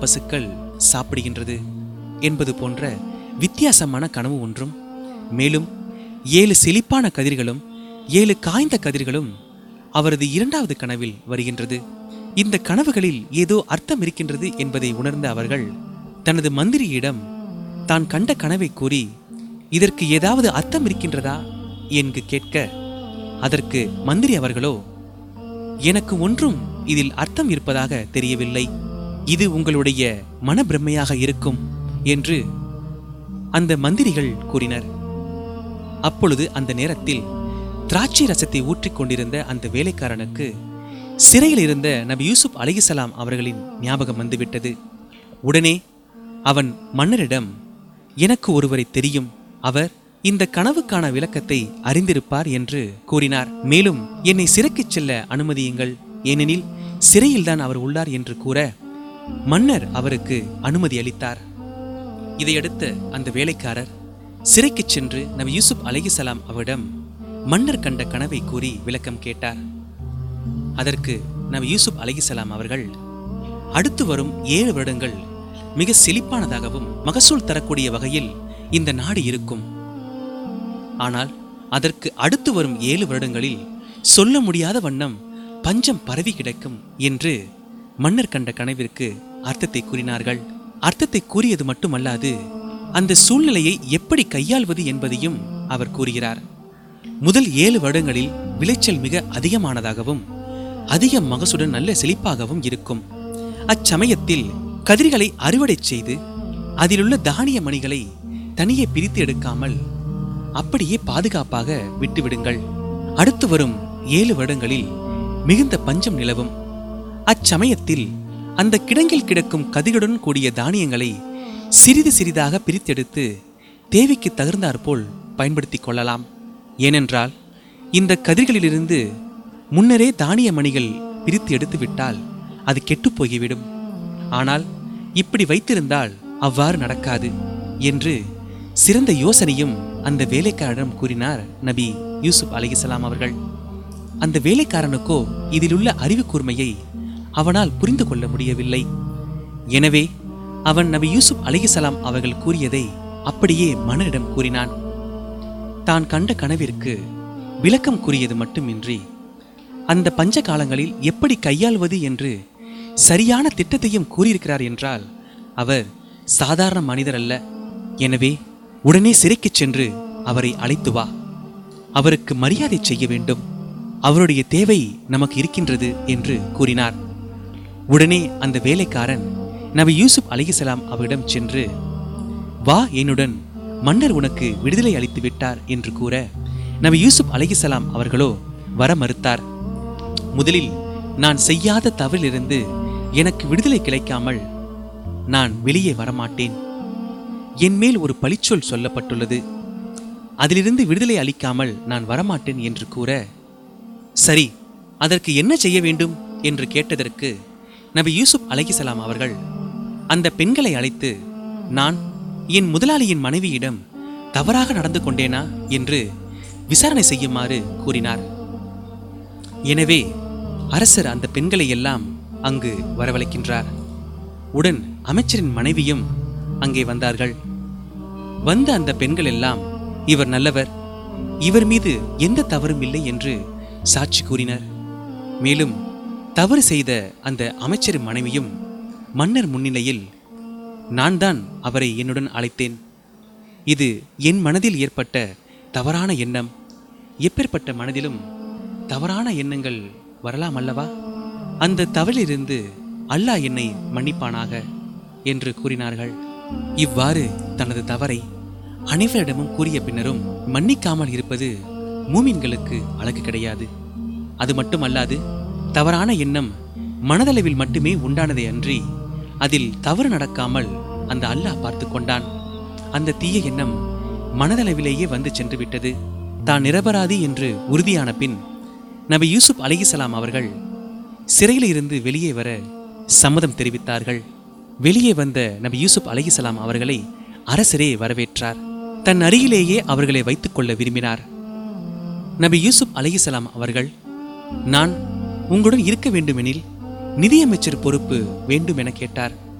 பசுக்கள் சாப்பிடுகின்றது என்பது போன்ற வித்தியாசமான கனவு ஒன்றும் மேலும் ஏழு செழிப்பான கதிர்களும் ஏழு காய்ந்த கதிர்களும் அவரது இரண்டாவது கனவில் வருகின்றது இந்த கனவுகளில் ஏதோ அர்த்தம் இருக்கின்றது என்பதை உணர்ந்த அவர்கள் தனது மந்திரியிடம் தான் கண்ட கனவை கூறி இதற்கு ஏதாவது அர்த்தம் இருக்கின்றதா என்று கேட்க அதற்கு மந்திரி அவர்களோ எனக்கு ஒன்றும் இதில் அர்த்தம் இருப்பதாக தெரியவில்லை இது உங்களுடைய மனப்பிரமையாக இருக்கும் என்று அந்த மந்திரிகள் கூறினர் அப்பொழுது அந்த நேரத்தில் திராட்சை ரசத்தை ஊற்றிக் கொண்டிருந்த அந்த வேலைக்காரனுக்கு சிறையில் இருந்த நபி யூசுப் அலிகலாம் அவர்களின் ஞாபகம் வந்துவிட்டது உடனே அவன் மன்னரிடம் எனக்கு ஒருவரை தெரியும் அவர் இந்த கனவுக்கான விளக்கத்தை அறிந்திருப்பார் என்று கூறினார் மேலும் என்னை சிறைக்குச் செல்ல அனுமதியுங்கள் ஏனெனில் சிறையில்தான் அவர் உள்ளார் என்று கூற மன்னர் அவருக்கு அனுமதி அளித்தார் இதையடுத்து அந்த வேலைக்காரர் சிறைக்குச் சென்று நபி யூசுப் அலைஹிசலாம் அவரிடம் மன்னர் கண்ட கனவை கூறி விளக்கம் கேட்டார் அதற்கு நபி யூசுப் அலைஹிசலாம் அவர்கள் அடுத்து வரும் ஏழு வருடங்கள் மிக செழிப்பானதாகவும் மகசூல் தரக்கூடிய வகையில் இந்த நாடு இருக்கும் ஆனால் அதற்கு அடுத்து வரும் ஏழு வருடங்களில் சொல்ல முடியாத வண்ணம் பஞ்சம் பரவி கிடக்கும் என்று மன்னர் கண்ட கனவிற்கு அர்த்தத்தை கூறினார்கள் அர்த்தத்தை கூறியது மட்டுமல்லாது அந்த சூழ்நிலையை எப்படி கையாள்வது என்பதையும் அவர் கூறுகிறார் முதல் ஏழு வருடங்களில் விளைச்சல் மிக அதிகமானதாகவும் அதிக மகசுடன் நல்ல செழிப்பாகவும் இருக்கும் அச்சமயத்தில் கதிர்களை அறுவடை செய்து அதிலுள்ள தானிய மணிகளை தனியே பிரித்து எடுக்காமல் அப்படியே பாதுகாப்பாக விட்டுவிடுங்கள் அடுத்து வரும் ஏழு வருடங்களில் மிகுந்த பஞ்சம் நிலவும் அச்சமயத்தில் அந்த கிடங்கில் கிடக்கும் கதிர்களுடன் கூடிய தானியங்களை சிறிது சிறிதாக பிரித்தெடுத்து தேவைக்கு தகுந்தாற்போல் பயன்படுத்திக் கொள்ளலாம் ஏனென்றால் இந்த கதிர்களிலிருந்து முன்னரே தானிய மணிகள் பிரித்து எடுத்து விட்டால் அது கெட்டுப் போய்விடும் ஆனால் இப்படி வைத்திருந்தால் அவ்வாறு நடக்காது என்று சிறந்த யோசனையும் அந்த வேலைக்காரனிடம் கூறினார் நபி யூசுப் அலைஹிஸ்ஸலாம் அவர்கள் அந்த வேலைக்காரனுக்கோ இதிலுள்ள அறிவு கூர்மையை அவனால் புரிந்து கொள்ள முடியவில்லை எனவே அவன் நபி யூசுப் அலைஹிஸ்ஸலாம் அவர்கள் கூறியதை அப்படியே மன்னரிடம் கூறினான் தான் கண்ட கனவிற்கு விளக்கம் கூறியது மட்டுமின்றி அந்த பஞ்ச காலங்களில் எப்படி கையாள்வது என்று சரியான திட்டத்தையும் கூறியிருக்கிறார் என்றால் அவர் சாதாரண மனிதர் அல்ல எனவே உடனே சிறைக்குச் சென்று அவரை அழைத்து வா அவருக்கு மரியாதை செய்ய வேண்டும் அவருடைய தேவை நமக்கு இருக்கின்றது என்று கூறினார் உடனே அந்த வேலைக்காரன் நபி யூசுப் அலிஹிசலாம் அவரிடம் சென்று வா என்னுடன் மன்னர் உனக்கு விடுதலை அளித்து விட்டார் என்று கூற நபி யூசுப் அலிஹிசலாம் அவர்களோ வர மறுத்தார் முதலில் நான் செய்யாத தவறிலிருந்து எனக்கு விடுதலை கிடைக்காமல் நான் வெளியே வரமாட்டேன் என் மேல் ஒரு பழிச்சொல் சொல்லப்பட்டுள்ளது அதிலிருந்து விடுதலை அளிக்காமல் நான் வரமாட்டேன் என்று கூற சரி அதற்கு என்ன செய்ய வேண்டும் என்று கேட்டதற்கு நபி யூசுப் அலைஹிசலாம் அவர்கள் அந்த பெண்களை அழைத்து நான் என் முதலாளியின் மனைவியிடம் தவறாக நடந்து கொண்டேனா என்று விசாரணை செய்யுமாறு கூறினார் எனவே அரசர் அந்த பெண்களை எல்லாம் அங்கு வரவழைக்கின்றார் உடன் அமைச்சரின் மனைவியும் அங்கே வந்தார்கள் வந்த அந்த பெண்கள் எல்லாம் இவர் நல்லவர் இவர் மீது எந்த தவறும் இல்லை என்று சாட்சி கூறினர் மேலும் தவறு செய்த அந்த அமைச்சரின் மனைவியும் மன்னர் முன்னிலையில் நான் தான் அவரை என்னுடன் அழைத்தேன் இது என் மனதில் ஏற்பட்ட தவறான எண்ணம் எப்பேற்பட்ட மனதிலும் தவறான எண்ணங்கள் வரலாம் அல்லவா அந்த தவறிலிருந்து அல்லாஹ் என்னை மன்னிப்பானாக என்று கூறினார்கள் இவ்வாறு தனது தவறை அனைவரிடமும் கூறிய பின்னரும் மன்னிக்காமல் இருப்பது மூமின்களுக்கு அழகு கிடையாது அது மட்டுமல்லாது தவறான எண்ணம் மனதளவில் மட்டுமே உண்டானதே அன்றி அதில் தவறு நடக்காமல் அந்த அல்லாஹ் பார்த்து கொண்டான் அந்த தீய எண்ணம் மனதளவிலேயே வந்து சென்று விட்டது தான் நிரபராதி என்று உறுதியான பின் நபி யூசுப் அலைஹிசலாம் அவர்கள் சிறையில் இருந்து வெளியே வர சம்மதம் தெரிவித்தார்கள் வெளியே வந்த நபி யூசுப் அலைஹிசலாம் அவர்களை அரசரே வரவேற்றார் தன் அருகிலேயே அவர்களை வைத்துக்கொள்ள விரும்பினார் நபி யூசுப் அலைஹிசலாம் அவர்கள் நான் உங்களுடன் இருக்க வேண்டுமெனில் நிதியமைச்சர் பொறுப்பு வேண்டும் என கேட்டார்